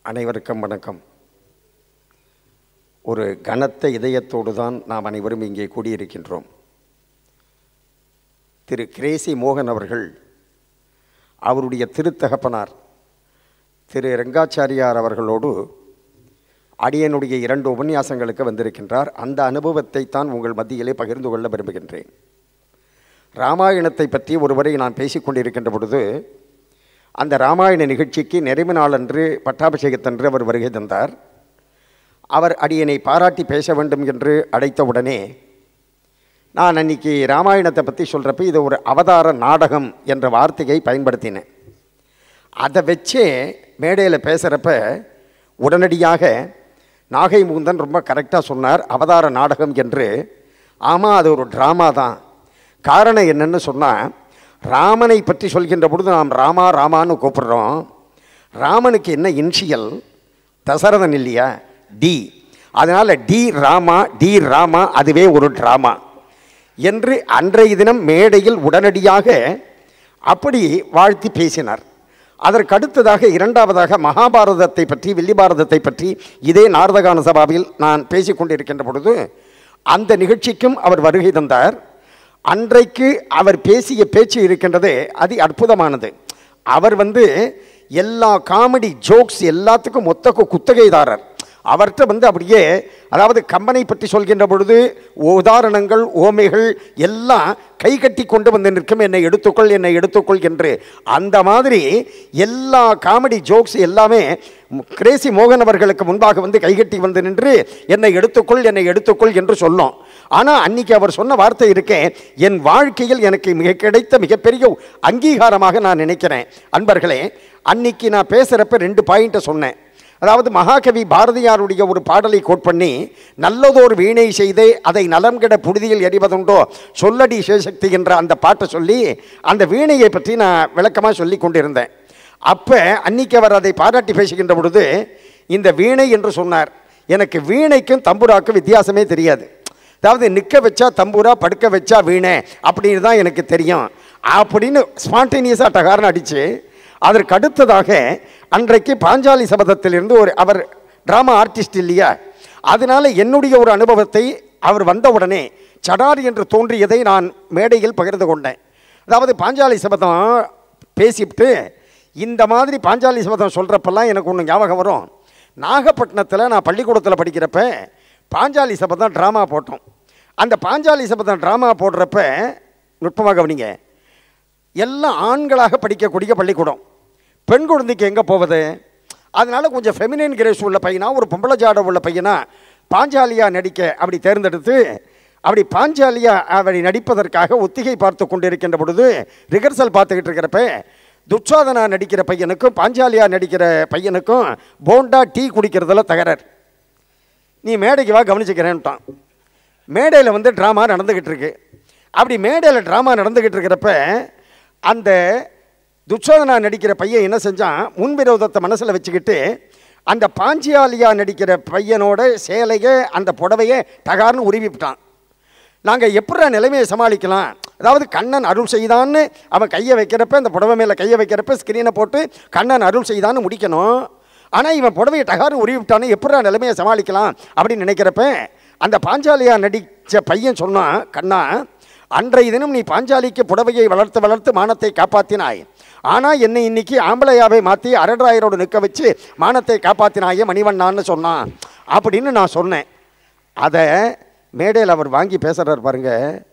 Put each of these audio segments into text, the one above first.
அனைவருக்கும் வணக்கம் ஒரு கனத்த இதயத்தோடு தான் நாம் அனைவரும் இங்கே கூடியிருக்கின்றோம் திரு கிரேசி மோகன் அவர்கள் அவருடைய திருத்தகப்பனார் திரு ரெங்காச்சாரியார் அவர்களோடு அடியனுடைய இரண்டு உபன்யாசங்களுக்கு வந்திருக்கின்றார் அந்த அனுபவத்தை தான் உங்கள் மத்தியிலே பகிர்ந்து கொள்ள விரும்புகின்றேன் ராமாயணத்தை பற்றி ஒருவரை நான் பேசிக்கொண்டிருக்கின்ற பொழுது அந்த ராமாயண நிகழ்ச்சிக்கு நிறைவு நாளன்று பட்டாபிஷேகத்தன்று அவர் வருகை தந்தார் அவர் அடியனை பாராட்டி பேச வேண்டும் என்று அழைத்தவுடனே நான் அன்னைக்கு ராமாயணத்தை பற்றி சொல்கிறப்ப இது ஒரு அவதார நாடகம் என்ற வார்த்தையை பயன்படுத்தினேன் அதை வச்சே மேடையில் பேசுகிறப்ப உடனடியாக நாகை முகுந்தன் ரொம்ப கரெக்டாக சொன்னார் அவதார நாடகம் என்று ஆமாம் அது ஒரு ட்ராமா தான் காரணம் என்னன்னு சொன்னால் ராமனை பற்றி சொல்கின்ற பொழுது நாம் ராமா ராமான்னு கூப்பிடுறோம் ராமனுக்கு என்ன இன்ஷியல் தசரதன் இல்லையா டி அதனால் டி ராமா டி ராமா அதுவே ஒரு ட்ராமா என்று அன்றைய தினம் மேடையில் உடனடியாக அப்படி வாழ்த்தி பேசினார் அதற்கு அடுத்ததாக இரண்டாவதாக மகாபாரதத்தை பற்றி வில்லி பாரதத்தை பற்றி இதே நாரதகான சபாவில் நான் பேசிக் கொண்டிருக்கின்ற பொழுது அந்த நிகழ்ச்சிக்கும் அவர் வருகை தந்தார் அன்றைக்கு அவர் பேசிய பேச்சு இருக்கின்றதே அதி அற்புதமானது அவர் வந்து எல்லா காமெடி ஜோக்ஸ் எல்லாத்துக்கும் மொத்த குத்தகைதாரர் அவர்கிட்ட வந்து அப்படியே அதாவது கம்பனை பற்றி சொல்கின்ற பொழுது உதாரணங்கள் ஓமைகள் எல்லாம் கை கட்டி கொண்டு வந்து நிற்கும் என்னை எடுத்துக்கொள் என்னை எடுத்துக்கொள் என்று அந்த மாதிரி எல்லா காமெடி ஜோக்ஸ் எல்லாமே கிரேசி மோகன் அவர்களுக்கு முன்பாக வந்து கைகட்டி வந்து நின்று என்னை எடுத்துக்கொள் என்னை எடுத்துக்கொள் என்று சொன்னோம் ஆனால் அன்னைக்கு அவர் சொன்ன வார்த்தை இருக்கேன் என் வாழ்க்கையில் எனக்கு மிக கிடைத்த மிகப்பெரிய அங்கீகாரமாக நான் நினைக்கிறேன் அன்பர்களே அன்னைக்கு நான் பேசுகிறப்ப ரெண்டு பாயிண்ட்டை சொன்னேன் அதாவது மகாகவி பாரதியாருடைய ஒரு பாடலை கோட் பண்ணி நல்லதோர் வீணை செய்தே அதை நலம் கெட புழுதியில் எறிவதுண்டோ சொல்லடி சிவசக்தி என்ற அந்த பாட்டை சொல்லி அந்த வீணையை பற்றி நான் விளக்கமாக சொல்லி கொண்டிருந்தேன் அப்போ அன்னைக்கு அவர் அதை பாராட்டி பேசுகின்ற பொழுது இந்த வீணை என்று சொன்னார் எனக்கு வீணைக்கும் தம்புராக்கும் வித்தியாசமே தெரியாது அதாவது நிற்க வச்சா தம்பூரா படுக்க வச்சா வீணை அப்படின்னு தான் எனக்கு தெரியும் அப்படின்னு ஸ்பான்டேனியஸாக டகாரன் அடித்து அதற்கு அடுத்ததாக அன்றைக்கு பாஞ்சாலி சபதத்திலிருந்து ஒரு அவர் ட்ராமா ஆர்டிஸ்ட் இல்லையா அதனால் என்னுடைய ஒரு அனுபவத்தை அவர் வந்த உடனே சடார் என்று தோன்றியதை நான் மேடையில் பகிர்ந்து கொண்டேன் அதாவது பாஞ்சாலி சபதம் பேசிவிட்டு இந்த மாதிரி பாஞ்சாலி சபதம் சொல்கிறப்பெல்லாம் எனக்கு ஒன்று ஞாபகம் வரும் நாகப்பட்டினத்தில் நான் பள்ளிக்கூடத்தில் படிக்கிறப்ப பாஞ்சாலி சபதம் ட்ராமா போட்டோம் அந்த பாஞ்சாலி சபதம் ட்ராமா போடுறப்ப நுட்பமாக கவனிங்க எல்லாம் ஆண்களாக படிக்கக்கூடிய பள்ளிக்கூடம் பெண் குழந்தைக்கு எங்கே போவது அதனால கொஞ்சம் ஃபெமினின் கிரேஸ் உள்ள பையனா ஒரு பொம்பளை ஜாட உள்ள பையனா பாஞ்சாலியா நடிக்க அப்படி தேர்ந்தெடுத்து அப்படி பாஞ்சாலியா அப்படி நடிப்பதற்காக ஒத்திகை பார்த்து கொண்டிருக்கின்ற பொழுது ரிஹர்சல் பார்த்துக்கிட்டு இருக்கிறப்ப துச்சாதனா நடிக்கிற பையனுக்கும் பாஞ்சாலியா நடிக்கிற பையனுக்கும் போண்டா டீ குடிக்கிறதுல தகராறு நீ மேடைக்கு வா கவனிச்சுக்கிறேன்ட்டான் மேடையில் வந்து ட்ராமா நடந்துக்கிட்டு இருக்கு அப்படி மேடையில் ட்ராமா நடந்துக்கிட்டு இருக்கிறப்ப அந்த துச்சோதனா நடிக்கிற பையன் என்ன செஞ்சான் முன்விரோதத்தை மனசில் வச்சுக்கிட்டு அந்த பாஞ்சியாலியா நடிக்கிற பையனோட சேலையை அந்த புடவையை டகார்னு உருவிவிட்டான் நாங்கள் எப்படா நிலைமையை சமாளிக்கலாம் அதாவது கண்ணன் அருள் செய்தான்னு அவன் கையை வைக்கிறப்ப அந்த புடவை மேலே கையை வைக்கிறப்ப ஸ்க்ரீனை போட்டு கண்ணன் அருள் செய்தான்னு முடிக்கணும் ஆனால் இவன் புடவையை டகாரு உருவி விட்டானு எப்படா நிலைமையை சமாளிக்கலாம் அப்படின்னு நினைக்கிறப்ப அந்த பாஞ்சாலியா நடித்த பையன் சொன்னான் கண்ணா அன்றைய தினம் நீ பாஞ்சாலிக்கு புடவையை வளர்த்து வளர்த்து மானத்தை காப்பாற்றினாய் ஆனால் என்னை இன்னைக்கு ஆம்பளையாவை மாற்றி அரட்ராயரோடு நிற்க வச்சு மானத்தை காப்பாற்றினாயே மணிவண்ணான்னு சொன்னான் அப்படின்னு நான் சொன்னேன் அதை மேடையில் அவர் வாங்கி பேசுகிறார் பாருங்க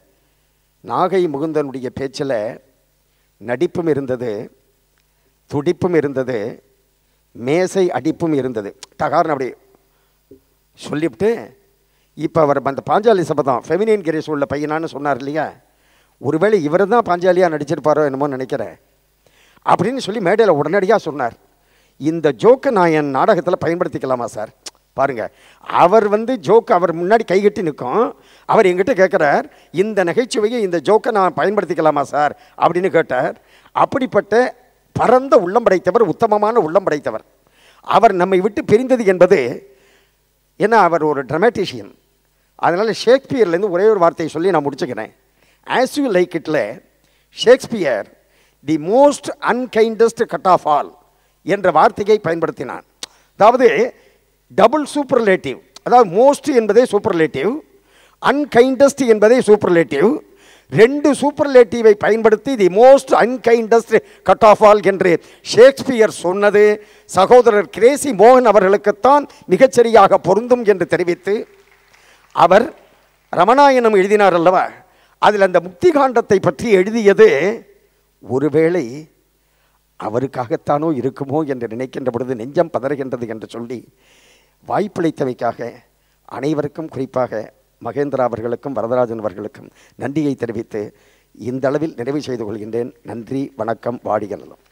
நாகை முகுந்தனுடைய பேச்சில் நடிப்பும் இருந்தது துடிப்பும் இருந்தது மேசை அடிப்பும் இருந்தது டகார்னு அப்படி சொல்லிவிட்டு இப்போ அவர் அந்த பாஞ்சாலி சபதம் ஃபெமினின் கிரேஸ் உள்ள பையனான்னு சொன்னார் இல்லையா ஒருவேளை இவர் தான் பாஞ்சாலியாக நடிச்சிருப்பாரோ என்னமோ நினைக்கிறேன் அப்படின்னு சொல்லி மேடையில் உடனடியாக சொன்னார் இந்த ஜோக்கை நான் என் நாடகத்தில் பயன்படுத்திக்கலாமா சார் பாருங்க அவர் வந்து ஜோக் அவர் முன்னாடி கைகட்டி நிற்கும் அவர் எங்கிட்ட கேட்குறார் இந்த நகைச்சுவையை இந்த ஜோக்கை நான் பயன்படுத்திக்கலாமா சார் அப்படின்னு கேட்டார் அப்படிப்பட்ட பரந்த உள்ளம் படைத்தவர் உத்தமமான உள்ளம் படைத்தவர் அவர் நம்மை விட்டு பிரிந்தது என்பது ஏன்னா அவர் ஒரு ட்ரமேட்டிஷியன் அதனால் ஷேக்ஸ்பியர்லேருந்து ஒரே ஒரு வார்த்தையை சொல்லி நான் முடிச்சுக்கிறேன் as you like it Shakespeare the most unkindest cut of all என்ற வார்த்தையை பயன்படுத்தினான் அதாவது டபுள் சூப்பர்லேட்டிவ் அதாவது மோஸ்ட் என்பதே சூப்பர்லேட்டிவ் அன்கைண்டஸ்ட் என்பதே சூப்பர்லேட்டிவ் ரெண்டு சூப்பர்லேட்டிவை பயன்படுத்தி the most unkindest cut of all என்று ஷேக்ஸ்பியர் சொன்னது சகோதரர் கிரேசி மோகன் அவர்களுக்குத்தான் மிகச்சரியாக பொருந்தும் என்று தெரிவித்து அவர் ரமணாயணம் எழுதினார் அல்லவா அதில் அந்த முக்தி காண்டத்தை பற்றி எழுதியது ஒருவேளை அவருக்காகத்தானோ இருக்குமோ என்று நினைக்கின்ற பொழுது நெஞ்சம் பதறுகின்றது என்று சொல்லி வாய்ப்பளித்தமைக்காக அனைவருக்கும் குறிப்பாக மகேந்திரா அவர்களுக்கும் வரதராஜன் அவர்களுக்கும் நன்றியை தெரிவித்து இந்த அளவில் நிறைவு செய்து கொள்கின்றேன் நன்றி வணக்கம் வாடிகள் நலம்